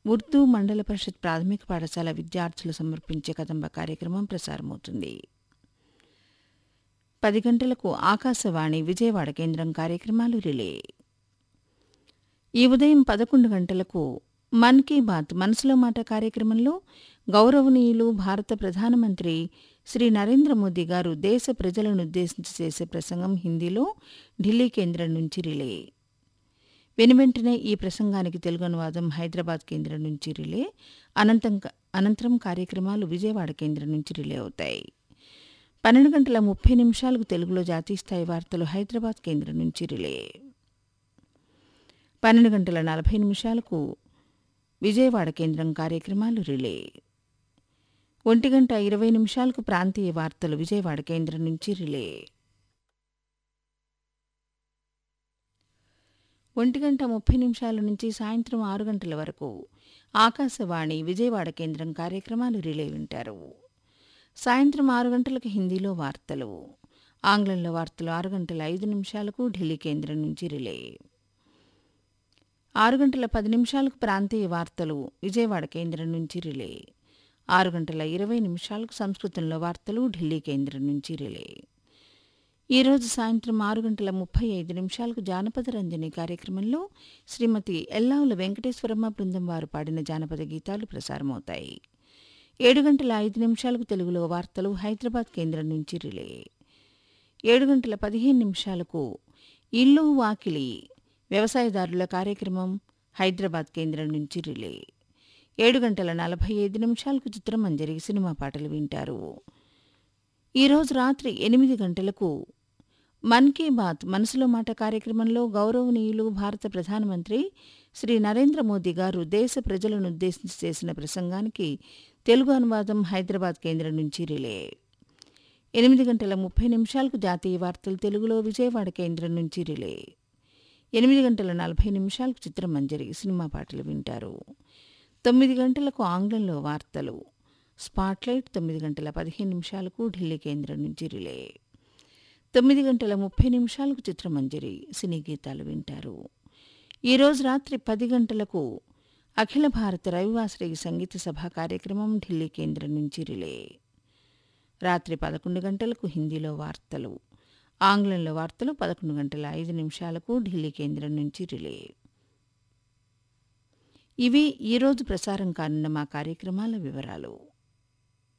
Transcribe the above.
ఉర్దూ మండల పరిషత్ ప్రాథమిక పాఠశాల విద్యార్థులు సమర్పించే కదంబ కార్యక్రమం ప్రసారమవుతుంది పది గంటలకు ఆకాశవాణి విజయవాడ కేంద్రం కార్యక్రమాలు రిలే ఈ ఉదయం పదకొండు గంటలకు మన్ కీ బాత్ మనసులో మాట కార్యక్రమంలో గౌరవనీయులు భారత ప్రధానమంత్రి శ్రీ నరేంద్ర మోదీ గారు దేశ ప్రజలను ఉద్దేశించి చేసే ప్రసంగం హిందీలో ఢిల్లీ కేంద్రం నుంచి రిలే వెనువెంటనే ఈ ప్రసంగానికి తెలుగు అనువాదం హైదరాబాద్ కేంద్రం నుంచి రిలే అనంతం అనంతరం కార్యక్రమాలు విజయవాడ కేంద్రం నుంచి రిలే అవుతాయి పన్నెండు గంటల ముప్పై నిమిషాలకు తెలుగులో జాతీయ స్థాయి వార్తలు హైదరాబాద్ కేంద్రం నుంచి రిలే పన్నెండు గంటల నలభై నిమిషాలకు విజయవాడ కేంద్రం కార్యక్రమాలు రిలే ఒంటి గంట ఇరవై నిమిషాలకు ప్రాంతీయ వార్తలు విజయవాడ కేంద్రం నుంచి రిలే ఒంటి గంట ముప్పై నిమిషాల నుంచి సాయంత్రం ఆరు గంటల వరకు ఆకాశవాణి విజయవాడ కేంద్రం కార్యక్రమాలు రిలే వింటారు సాయంత్రం ఆరు గంటలకు హిందీలో వార్తలు ఆంగ్లంలో వార్తలు ఆరు గంటల ఐదు నిమిషాలకు ఢిల్లీ కేంద్రం నుంచి రిలే ఆరు గంటల పది నిమిషాలకు ప్రాంతీయ వార్తలు విజయవాడ కేంద్రం నుంచి రిలే ఆరు గంటల ఇరవై నిమిషాలకు సంస్కృతంలో వార్తలు ఢిల్లీ కేంద్రం నుంచి రిలే ఈరోజు సాయంత్రం ఆరు గంటల ముప్పై ఐదు నిమిషాలకు జానపద రంజని కార్యక్రమంలో శ్రీమతి ఎల్లావుల వెంకటేశ్వరమ్మ బృందం వారు పాడిన జానపద గీతాలు ప్రసారమవుతాయి ఏడు గంటల ఐదు నిమిషాలకు తెలుగులో వార్తలు హైదరాబాద్ కేంద్రం నుంచి రిలే ఏడు గంటల పదిహేను నిమిషాలకు ఇల్లు వాకిలి వ్యవసాయదారుల కార్యక్రమం హైదరాబాద్ కేంద్రం నుంచి రిలే ఏడు గంటల నలభై ఐదు నిమిషాలకు చిత్రమంజరి సినిమా పాటలు వింటారు ఈరోజు రాత్రి ఎనిమిది గంటలకు మన్ కీ బాత్ మనసులో మాట కార్యక్రమంలో గౌరవనీయులు భారత ప్రధానమంత్రి శ్రీ నరేంద్ర మోదీ గారు దేశ ప్రజలను ఉద్దేశించి చేసిన ప్రసంగానికి తెలుగు అనువాదం హైదరాబాద్ కేంద్రం నుంచి రిలే ఎనిమిది గంటల ముప్పై నిమిషాలకు జాతీయ వార్తలు తెలుగులో విజయవాడ కేంద్రం నుంచి రిలే ఎనిమిది గంటల నలభై నిమిషాలకు చిత్రమంజరి సినిమా పాటలు వింటారు తొమ్మిది గంటలకు ఆంగ్లంలో వార్తలు స్పాట్లైట్ తొమ్మిది గంటల పదిహేను నిమిషాలకు ఢిల్లీ కేంద్రం నుంచి రిలే తొమ్మిది గంటల ముప్పై నిమిషాలకు చిత్రమంజరి సినీ గీతాలు వింటారు ఈరోజు రాత్రి పది గంటలకు అఖిల భారత రవివాసరి సంగీత సభ కార్యక్రమం ఢిల్లీ కేంద్రం నుంచి రిలే రాత్రి పదకొండు గంటలకు హిందీలో వార్తలు ఆంగ్లంలో వార్తలు పదకొండు గంటల ఐదు నిమిషాలకు ఢిల్లీ కేంద్రం నుంచి రిలే ఇవి ఈరోజు ప్రసారం కానున్న మా కార్యక్రమాల వివరాలు